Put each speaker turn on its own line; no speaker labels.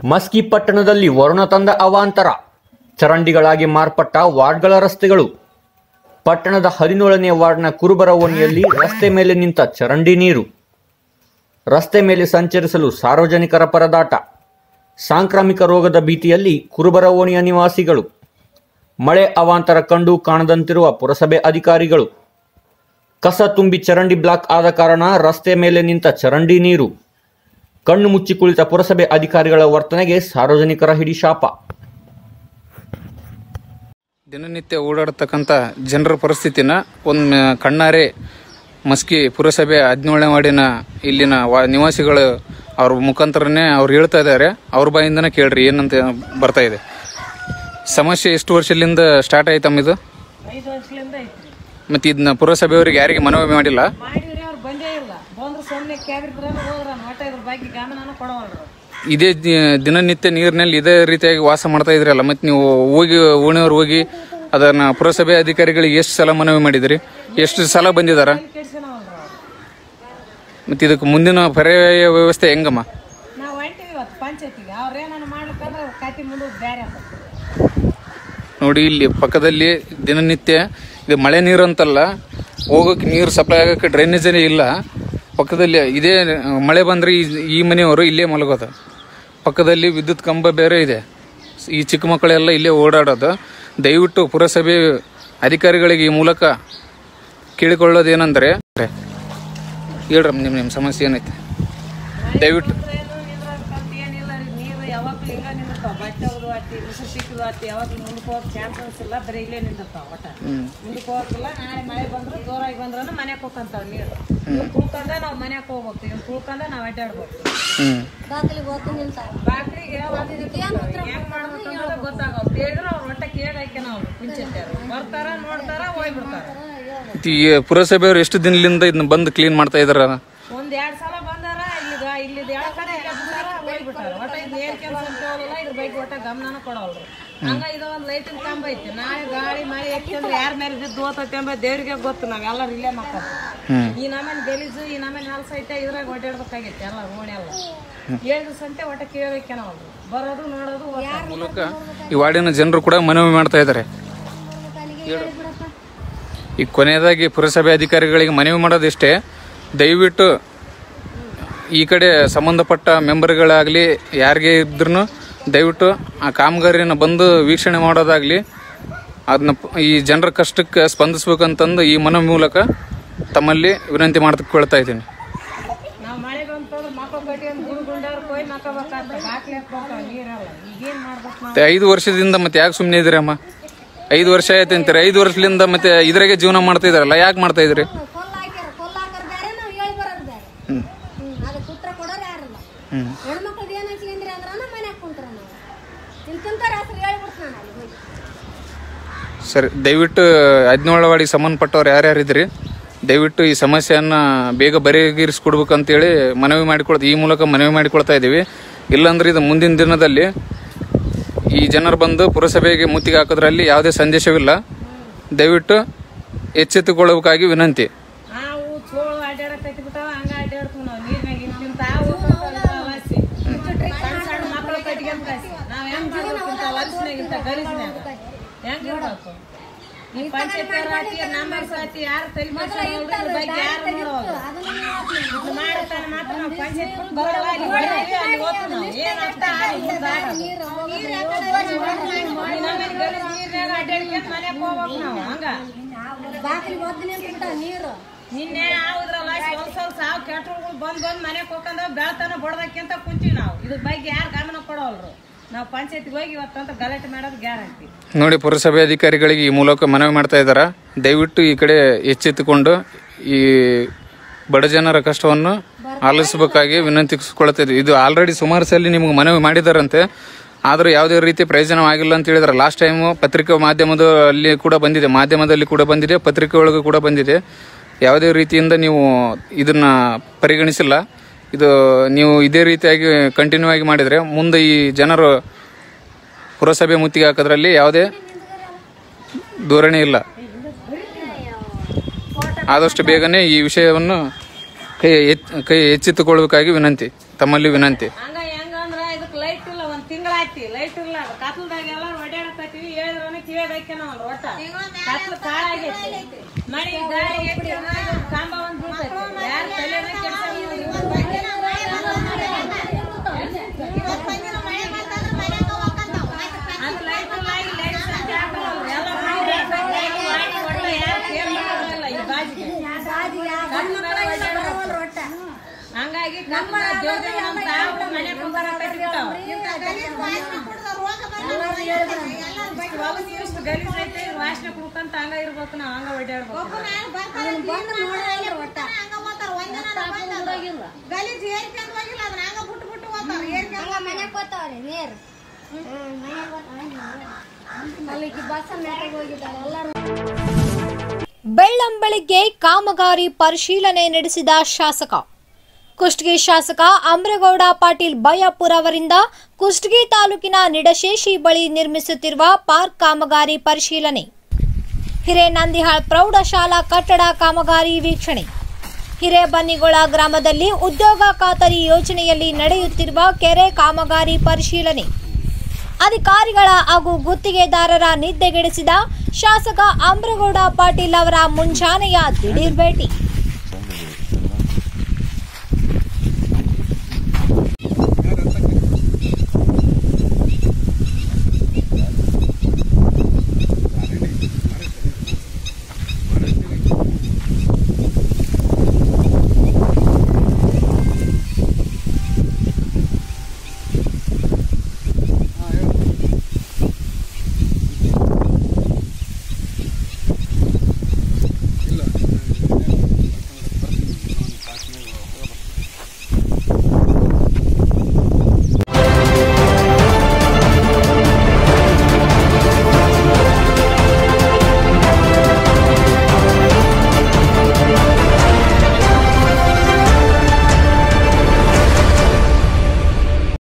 ಮಸ್ಕಿ ಪಟ್ಟಣದಲ್ಲಿ ವರುಣ ತಂದ ಅವಾಂತರ ಚರಂಡಿಗಳಾಗಿ ಮಾರ್ಪಟ್ಟ ವಾರ್ಡ್ಗಳ ರಸ್ತೆಗಳು ಪಟ್ಟಣದ ಹದಿನೇಳನೇ ವಾರ್ಡ್ನ ಕುರುಬರ ಓಣಿಯಲ್ಲಿ ರಸ್ತೆ ಮೇಲೆ ನಿಂತ ಚರಂಡಿ ನೀರು ರಸ್ತೆ ಮೇಲೆ ಸಂಚರಿಸಲು ಸಾರ್ವಜನಿಕರ ಪರದಾಟ ಸಾಂಕ್ರಾಮಿಕ ರೋಗದ ಭೀತಿಯಲ್ಲಿ ಕುರುಬರ ಓಣಿಯ ನಿವಾಸಿಗಳು ಮಳೆ ಅವಾಂತರ ಕಂಡು ಕಾಣದಂತಿರುವ ಪುರಸಭೆ ಅಧಿಕಾರಿಗಳು ಕಸ ತುಂಬಿ ಚರಂಡಿ ಬ್ಲಾಕ್ ಆದ ಕಾರಣ ರಸ್ತೆ ಮೇಲೆ ನಿಂತ ಚರಂಡಿ ನೀರು ಕಣ್ಣು ಮುಚ್ಚಿ ಕುಳಿತ ಪುರಸಭೆ ಅಧಿಕಾರಿಗಳ ವರ್ತನೆಗೆ ಸಾರ್ವಜನಿಕರ ಹಿಡಿಶಾಪ
ದಿನನಿತ್ಯ ಓಡಾಡತಕ್ಕಂಥ ಜನರ ಪರಿಸ್ಥಿತಿನ ಒಂದು ಕಣ್ಣಾರೆ ಮಸ್ಕಿ ಪುರಸಭೆ ಹದಿನೇಳನೇ ವಾರ್ಡಿನ ಇಲ್ಲಿನ ವಾ ನಿವಾಸಿಗಳು ಅವ್ರ ಮುಖಾಂತರನೇ ಅವ್ರು ಹೇಳ್ತಾ ಇದ್ದಾರೆ ಅವ್ರ ಬಾಯಿಂದನೇ ಕೇಳ್ರಿ ಏನಂತ ಬರ್ತಾ ಇದೆ ಸಮಸ್ಯೆ ಎಷ್ಟು ವರ್ಷದಿಂದ ಸ್ಟಾರ್ಟ್ ಆಯ್ತಮ್ಮ ಇದು
ಐದು ವರ್ಷದಿಂದ ಐತ್ರಿ
ಮತ್ತು ಇದನ್ನ ಪುರಸಭೆಯವ್ರಿಗೆ ಯಾರಿಗೆ ಮನವಿ ಮಾಡಿಲ್ಲ
ಮಾಡಿದ್ರಿ ಅವ್ರು ಬಂದೇ ಇಲ್ಲ ಬಂದ್ರೆ ಸುಮ್ಮನೆ ಕ್ಯಾಬಿದ್ರ ಹೋದ್ರ ಒಟ್ಟ ಇದ್ರ ಬಗ್ಗೆ ಗಮನನ ಕೊಡವಲ್ರು
ಇದೇ ದಿ- ದಿನನಿತ್ಯ ನೀರಿನಲ್ಲಿ ಇದೇ ರೀತಿಯಾಗಿ ವಾಸ ಮಾಡ್ತಾ ಇದ್ರಲ್ಲ ಮತ್ತು ನೀವು ಹೋಗಿ ಓಣಿಯವ್ರು ಹೋಗಿ ಅದನ್ನ ಪುರಸಭೆ ಅಧಿಕಾರಿಗಳಿಗೆ ಎಷ್ಟು ಸಲ ಮನವಿ ಮಾಡಿದ್ರಿ ಎಷ್ಟು ಸಲ ಬಂದಿದಾರ
ಕೆಡ್ಸನವಲ್ರು ಅವ್ರು
ಮತ್ತು ಇದಕ್ಕೆ ಮುಂದಿನ ಪರ್ಯಾಯ ವ್ಯವಸ್ಥೆ ಹೆಂಗಮ್ಮ
ನಾವು ಹೊಂಟಿವಿ ಇವತ್ತು ಪಂಚಾಯತಿಗೆ ಅವ್ರು ಏನಾನ ಮಾಡ್ಲಿಕ್ಕಂದ್ರೆ ಅವ್ರ ಕತೆ ಮುಂದೆ ಬೇರೆ ಅಂತ
ನೋಡಿ ಇಲ್ಲಿ ಪಕ್ಕದಲ್ಲಿ ದಿನನಿತ್ಯ ಇದು ಮಳೆ ನೀರು ಅಂತಲ್ಲ ಹೋಗೋಕೆ ನೀರು ಸಪ್ಲೈ ಆಗೋಕ್ಕೆ ಡ್ರೈನೇಜೇ ಇಲ್ಲ ಪಕ್ಕದಲ್ಲಿ ಇದೇ ಮಳೆ ಬಂದರೆ ಈ ಈ ಮನೆಯವರು ಇಲ್ಲೇ ಮಲಗೋದು ಪಕ್ಕದಲ್ಲಿ ವಿದ್ಯುತ್ ಕಂಬ ಬೇರೆ ಇದೆ ಈ ಚಿಕ್ಕ ಮಕ್ಕಳೆಲ್ಲ ಇಲ್ಲೇ ಓಡಾಡೋದು ದಯವಿಟ್ಟು ಪುರಸಭೆ ಅಧಿಕಾರಿಗಳಿಗೆ ಈ ಮೂಲಕ ಕೇಳಿಕೊಳ್ಳೋದೇನೆಂದರೆ ಹೇಳ್ರಮ್ಮ ನಿಮ್ಮ ನಿಮ್ಮ ಸಮಸ್ಯೆ ಏನೈತೆ ದಯವಿಟ್ಟು
ಏನು ನಿಂದ್ರಕ್ಕಂತ ಏನಿಲ್ಲ ರೀ ನೀರು ಯಾವಾಗಲೂ ಹಿಂಗ ನಿಂದಿರ್ತಾವ ಬಟ್ಟೆ ಒಗ್ದು ಆತಿ ಮುಸು ಸಿಕ್ಕಿದು ಆತಿ ಯಾವಾಗಲೂ ಮುಂದಕ್ಕೆ ಹೋಗಕ್ಕೆ ಚಾನ್ಸಸ್ ಇಲ್ಲ ಬರೀ ಇಲ್ಲೇ ನಿಂದಿರ್ತಾವ ಒಟ್ಟ ಮುಂದಕ್ಕೆ ಹೋಗಕ್ಕಿಲ್ಲ ನಾಳೆ ಮಳೆ ಬಂದ್ರೆ ಜೋರಾಗಿ ಬಂದ್ರೆ ಮನೆಗೆ ಹೋಗ್ಕಂತಾವ ನೀರು ಇವ್ರು ಕುಳ್ಕೊಂಡ ನಾವು ಮನೆಗೆ ಹೋಗ್ಬೇಕು ಇವ್ರು ಕುಳ್ಕೊಂಡ ನಾವು ಅಡ್ಡಾಡ್ಬೇಕು
ಹ್ಞೂ
ಬಾಗಿಲಿಗೆ ಹೋಗ್ತು ನಿಲ್ತಾವ
ಬಾಕ್ರಿಗೆ ಹೆಂಗ್ ಮಾಡ್ಬೇಕಂದ್ರೆ ಗೊತ್ತಾಗವ್ ಕೇಳಿದ್ರೆ ಅವ್ರ ಒಟ್ಟ ಕೇಳಿ ಹಾಕ್ಯ ನಾವು ಮುಂಚಿಟ್ಟಾರ ಬರ್ತಾರ ನೋಡ್ತಾರ ಹೋಗ್ಬಿಡ್ತಾರ
ಈ ಪುರಸಭೆಯವರು ಎಷ್ಟು ದಿನದಿಂದ ಇದನ್ನ ಬಂದು ಕ್ಲೀನ್ ಮಾಡ್ತಾ ಇದಾರ
ಒಂದ್ ಎರಡ್ ಸಲ ಬಂದಾರ ಇಲ್ಲಿಗ ಇಲ್ಲಿದ ಎರಡ್ ಕಡೆ ಬಿಟ್ಟಾರ ಹೋಗ್ಬಿಟ್ಟಾರ ಒಟ್ಟ ಇದು ಏನ್ ಕೆಲಸ ಅಂತ ಹೇಳಲ್ಲ ಇದ್ರ ಬಗ್ಗೆ ಒಟ್ಟ ಗಮನನ ಕೊಡವಲ್ರು ಹಂಗ ಇದು ಒಂದ್ ಲೈಟಿನ ಕಂಬ ಐತಿ ನಾಳೆ ಗಾಳಿ ಮಳೆ ಎಕ್ತಂದ್ರೆ ಯಾರ ಮೇಲೆ ಬಿದ್ದು ಹೋತೈತಿ ಎಂಬ ದೇವ್ರಿಗೆ ಗೊತ್ತು ನಾವೆಲ್ಲ ಇಲ್ಲೇ ಮಕ್ಕಳು ಈ ನಮನ್ ಗಲೀಜು ಈ ನಮನ್ ಹಲ್ಸ ಐತೆ ಇದ್ರಾಗ ಓಡಾಡ್ಬೇಕಾಗೈತಿ ಎಲ್ಲ ಓಣಿ ಎಲ್ಲ ಏಳು ಸಂತೆ ಒಟ್ಟ ಕೇಳಬೇಕೇನವಲ್ರು ಬರೋದು ನೋಡೋದು ಹೋಗೋದು.
ಮೂಲಕ ಈ ವಾರ್ಡಿನ ಜನರು ಕೂಡ ಮನವಿ ಮಾಡ್ತಾ ಇದ್ದಾರೆ ಈ ಕೊನೆಯದಾಗಿ ಪುರಸಭೆ ಅಧಿಕಾರಿಗಳಿಗೆ ಮನವಿ ಮಾಡೋದಿಷ್ಟೇ ದಯವಿಟ್ಟು ಈ ಕಡೆ ಸಂಬಂಧಪಟ್ಟ ಮೆಂಬರ್ಗಳಾಗಲಿ ಯಾರಿಗೆ ಇದ್ರೂ ದಯವಿಟ್ಟು ಆ ಕಾಮಗಾರಿನ ಬಂದು ವೀಕ್ಷಣೆ ಮಾಡೋದಾಗಲಿ ಅದನ್ನ ಪ- ಈ ಜನರ ಕಷ್ಟಕ್ಕೆ ಸ್ಪಂದಿಸ್ಬೇಕಂತಂದು ಈ ಮನವಿ ಮೂಲಕ ತಮ್ಮಲ್ಲಿ ವಿನಂತಿ ಮಾಡ್ಕೊಳ್ತಾ ಇದ್ದೀನಿ
ನಾವ್ ಮಳೆ ಬಂತಂದ್ರೆ ಮಕ್ಕಳು ಕಟ್ಟಿ ಗುಡು ಗುಂಡವ್ರ ಹೋಗಿ ಮಕ್ಕಬೇಕಾಗ್ತದೆ ಬಾಕ್ಲಿ ಹಾಕ್ಬೇಕು ನೀರಲ್ಲ ಈಗೇನ್ ಮಾಡ್ಬೇಕು ನಾವು
ಮತ್ತೆ ಐದು ವರ್ಷದಿಂದ ಮತ್ತೆ ಯಾಕೆ ಸುಮ್ಮನೆ ಇದ್ದೀರಿ ಅಮ್ಮ ಐದು ವರ್ಷ ಆಯ್ತು ಅಂತೀರಿ ಐದು ವರ್ಷದಿಂದ ಮತ್ತೆ ಇದ್ರಾಗೆ ಜೀವನ ಮಾಡ್ತಾ ಇದಾರಲ್ಲ ಯಾಕೆ ಮಾಡ್ತಾ ಇದ್ರಿ
ಕೊಲ್ಲ ಹಾಕ್ಯಾರ ಕೊಲ್ಲ ಹಾಕೋರ್ ಬೇರೆ ನಾವು ಹೇಳಿ ಬರೋದು ಬೇರೆ
ಹ್ಮ್.
ಹ್ಮ್ ಅದಕ್ಕೆ ಉತ್ತರ ಕೊಡೋರು ಯಾರಿಲ್ಲ
ಹ್ಮ್.
ಹೆಣ್ಮಕ್ಳದ್ದು ಏನು ಹಚ್ಕೊಂಡ್ರಿ ಅಂದ್ರ ಮನ್ಯಾಗ ಕುಂತ್ರ ನಾವು ಇಂತಿಂತಾರ ಹೆಸರು ಹೇಳ್ಬಿಡ್ತು ನಾನು ಅಲ್ಲಿ ಹೋಗಿ
ಸರಿ ದಯವಿಟ್ಟು ಹದಿನೇಳವಾಡಿ ಸಂಬಂಧಪಟ್ಟವ್ರು ಯಾರ್ಯಾರು ಇದ್ರಿ ದಯವಿಟ್ಟು ಈ ಸಮಸ್ಯೆಯನ್ನ ಬೇಗ ಬಗೆಹರಿಸ್ಕೊಡ್ಬೇಕಂತೇಳಿ ಮನವಿ ಮಾಡಿಕೊಳ್ತಾ ಈ ಮೂಲಕ ಮನವಿ ಮಾಡಿಕೊಳ್ತಾ ಇದ್ದೀವಿ ಇಲ್ಲಾಂದ್ರೆ ಇದು ಮುಂದಿನ ದಿನದಲ್ಲಿ ಈ ಜನರು ಬಂದು ಪುರಸಭೆಗೆ ಮುತ್ತಿಗೆ ಹಾಕೋದ್ರಲ್ಲಿ ಯಾವುದೇ ಸಂದೇಶವಿಲ್ಲ ದಯವಿಟ್ಟು ಎಚ್ಚೆತ್ತುಕೊಳ್ಳಬೇಕಾಗಿ ವಿನಂತಿ
ನಾವು ಚೋಳು ಅಡ್ಡಾಡಕತ್ತಿ ಬಿಟ್ಟಾವ ಹಂಗ ಅಡ್ಡಾಡ್ತೀವಿ ನಾವು ನೀರ್ನಾಗ ಇಂತಿಂತ ವಾಸಿ ಸಣ್ಣ ಸಣ್ಣ ಮಕ್ಕಳು ಕಟ್ಕೊಂಡ್ ಕಾಸಿ ನಾವ್ ಹೆಂಗ್ ಮಾಡ್ಬೇಕಿಂತ ಲಕ್ಷನಾಗ ಇಂತ ಗಲೀಜ್ನಾಗ ಹೆಂಗ್ ಇರ್ಬೇಕು ಈ ಪಂಚಾಯತ್ ಆತಿ ನಂಬರ್ಸ್ ಆತಿ ಯಾರು ತಲೆ ಇದ್ರ ಬಗ್ಗೆ ಯಾರು ನೋಡೋದು ಇದು ಮಾಡ್ತಾನೆ ಮಾತ್ರ ನಾವು ಪಂಚಾಯತ್ ಬಿಟ್ಟು ಬರಲ್ಲ ಅಲ್ಲಿ ಹೊಡಿತೀವಿ, ಅಲ್ಲಿ ಹೋಗ್ತೀವಿ ನಾವು ಏನ್ ಅರ್ಥ ಆಗಲ್ಲ, ಮುಂದೆ ಆಗಲ್ಲ. ಈ ನಮ್ಮನೆ ಗಲೀಜ್ ನೀರ್ನಾಗ ಅಡ್ಡಾಡ್ಕೊಂಡ್ ಮನೆಗ್ ಹೋಗ್ಬೇಕು ನಾವು ಹಂಗ
ಬಾಗಿಲಿಗೆ ಹೋದ್ ನಿಂತ ನೀರು
ನಿನ್ನೆ ಆವುದ್ರಲ್ಲ ಒಂದ್ಸಲ ಸಾವು ಕೆಟ್ಟಗಳು ಬಂದ್ ಬಂದ್ ಮನೆಗೆ ಹೋಗಂದ ಬೆಳ್ತಾನ ಬಡ್ದಕ್ಕಿಂತ ಕುಂತೀವಿ ನಾವು ಇದ್ರ ಬಗ್ಗೆ ಯಾರು ಗಮನ ಕೊಡೋಲ್ರು ನಾವು ಪಂಚಾಯತ್ಗೆ ಹೋಗಿ ಇವತ್ತಂತ ಗಲಾಟೆ ಮಾಡೋದು ಗ್ಯಾರಂಟಿ
ನೋಡಿ ಪುರಸಭೆ ಅಧಿಕಾರಿಗಳಿಗೆ ಈ ಮೂಲಕ ಮನವಿ ಮಾಡ್ತಾ ಇದ್ದಾರೆ ದಯವಿಟ್ಟು ಈ ಕಡೆ ಎಚ್ಚೆತ್ತುಕೊಂಡು ಈ ಬಡ ಜನರ ಕಷ್ಟವನ್ನು ಆಲಿಸಬೇಕಾಗಿ ವಿನಂತಿಸಿಕೊಳ್ತಾ ಇದ್ವಿ ಇದು ಆಲ್ರೆಡಿ ಸುಮಾರು ಸಲ ನಿಮ್ಗೆ ಮನವಿ ಮಾಡಿದಾರಂತೆ ಆದರೂ ಯಾವುದೇ ರೀತಿ ಪ್ರಯೋಜನವಾಗಿಲ್ಲ ಅಂತ ಹೇಳಿದ್ರೆ ಲಾಸ್ಟ್ ಟೈಮು ಪತ್ರಿಕಾ ಮಾಧ್ಯಮದ ಅಲ್ಲಿ ಕೂಡ ಬಂದಿದೆ ಮಾಧ್ಯಮದಲ್ಲಿ ಕೂಡ ಬಂದಿದೆ ಪತ್ರಿಕೆ ಒಳಗೂ ಕೂಡ ಬಂದಿದೆ ಯಾವುದೇ ರೀತಿಯಿಂದ ನೀವು ಇದನ್ನ ಪರಿಗಣಿಸಿಲ್ಲ ಇದು ನೀವು ಇದೇ ರೀತಿಯಾಗಿ ಕಂಟಿನ್ಯೂ ಆಗಿ ಮಾಡಿದರೆ ಮುಂದೆ ಈ ಜನರು ಪುರಸಭೆ ಮುತ್ತಿಗೆ ಹಾಕೋದ್ರಲ್ಲಿ ಯಾವುದೇ ಧೋರಣೆ ಇಲ್ಲ ಆದಷ್ಟು ಬೇಗನೆ ಈ ವಿಷಯವನ್ನು ಕೈ ಎತ್ ಕೈ ಎಚ್ಚೆತ್ತುಕೊಳ್ಳಬೇಕಾಗಿ ವಿನಂತಿ ತಮ್ಮಲ್ಲಿ ವಿನಂತಿ
ಹಂಗ ಹೆಂಗಂದ್ರ ಇದಕ್ ಲೈಟ್ ಇಲ್ಲ ಒಂದ್ ಕತ್ಲದಾಗ ಎಲ್ಲಾರು ಓಡಾಡಕತ್ತೀವಿ ಹೇಳಿದ್ರನ ಕಿವಿಯಾಗ ನಾವು ಒಟ್ಟ ಕತ್ಲ ಕಾಳಾಗೈತಿ ಮಳಿ ಗಾಳಿ ಎತ್ತಿ ಕಾಂಬ ಒಂದ್ ಬೀಳ್ತೈತಿ ಯಾರ ತಲೆನ ಕೆಡ್ಸ ಅದು ಲೈಟ್ ಲೈಟ್ ಲೈಟ್ ಸಂಖ್ಯೆ ಹಾಕಲ್ಲ ಎಲ್ಲ ಮಾಡಿ ಹಾಕಿ ಮಾಡಿ ಒಟ್ಟ ಯಾರು ಕೇರ್ ಮಾಡೋದಿಲ್ಲ ಈ ಬಾಜಿಗೆ ಕತ್ಲದಾಗ ಓಡಾಡ್ಬೇಕು. ಹಂಗಾಗಿ ನಮ್ಮ ದೇವ್ರಿಗೆ ನಮ್ಮ ತಾವು ಮನೆ ಕುಂಬಾರ ಕಟ್ಟಿರ್ತಾವ ಇಷ್ಟು ಗಲೀಜ್ ಐತೆ ಇವ್ರ್ ವಾಸನೆ ಕುಡ್ಕಂತ ಹಂಗ ಇರ್ಬೇಕು ನಾವ್ ಹಂಗ ಓಡಾಡ್ಬೇಕು
ಗಲೀಜ್ ಏರ್ಕೊಂಡ್ ಹೋಗಿಲ್ಲ ಅದನ್ನ ಹಂಗ ಬಿಟ್ಟು ಬಿಟ್ಟು ಹೋಗ್ತಾರ ಏರ್ಕೊಂಡ್
ಮನೆಗೆ ಹೋಗ್ತಾವ್ರಿ ನೀರು ಅಲ್ಲಿ ಬಸ್ ಮ್ಯಾಟಿಗೆ ಹೋಗಿದ್ದಾರೆ ಎಲ್ಲರೂ
ಬೆಳ್ಳಂಬೆಳಿಗ್ಗೆ ಕಾಮಗಾರಿ ಪರಿಶೀಲನೆ ನಡೆಸಿದ ಶಾಸಕ ಕುಷ್ಟಗಿ ಶಾಸಕ ಅಮ್ರೇಗೌಡ ಪಾಟೀಲ್ ಬಯ್ಯಾಪುರ ಅವರಿಂದ ಕುಷ್ಟಗಿ ತಾಲೂಕಿನ ನಿಡಶೇಷಿ ಬಳಿ ನಿರ್ಮಿಸುತ್ತಿರುವ ಪಾರ್ಕ್ ಕಾಮಗಾರಿ ಪರಿಶೀಲನೆ ಹಿರೇನಂದಿಹಾಳ್ ಪ್ರೌಢಶಾಲಾ ಕಟ್ಟಡ ಕಾಮಗಾರಿ ವೀಕ್ಷಣೆ ಹಿರೇಬನ್ನಿಗೊಳ ಗ್ರಾಮದಲ್ಲಿ ಉದ್ಯೋಗ ಖಾತರಿ ಯೋಜನೆಯಲ್ಲಿ ನಡೆಯುತ್ತಿರುವ ಕೆರೆ ಕಾಮಗಾರಿ ಪರಿಶೀಲನೆ ಅಧಿಕಾರಿಗಳ ಹಾಗೂ ಗುತ್ತಿಗೆದಾರರ ನಿದ್ದೆಗೆಡಿಸಿದ ಶಾಸಕ ಅಮ್ರಗೌಡ ಪಾಟೀಲ್ ಅವರ ಮುಂಜಾನೆಯ ದಿಢೀರ್ ಭೇಟಿ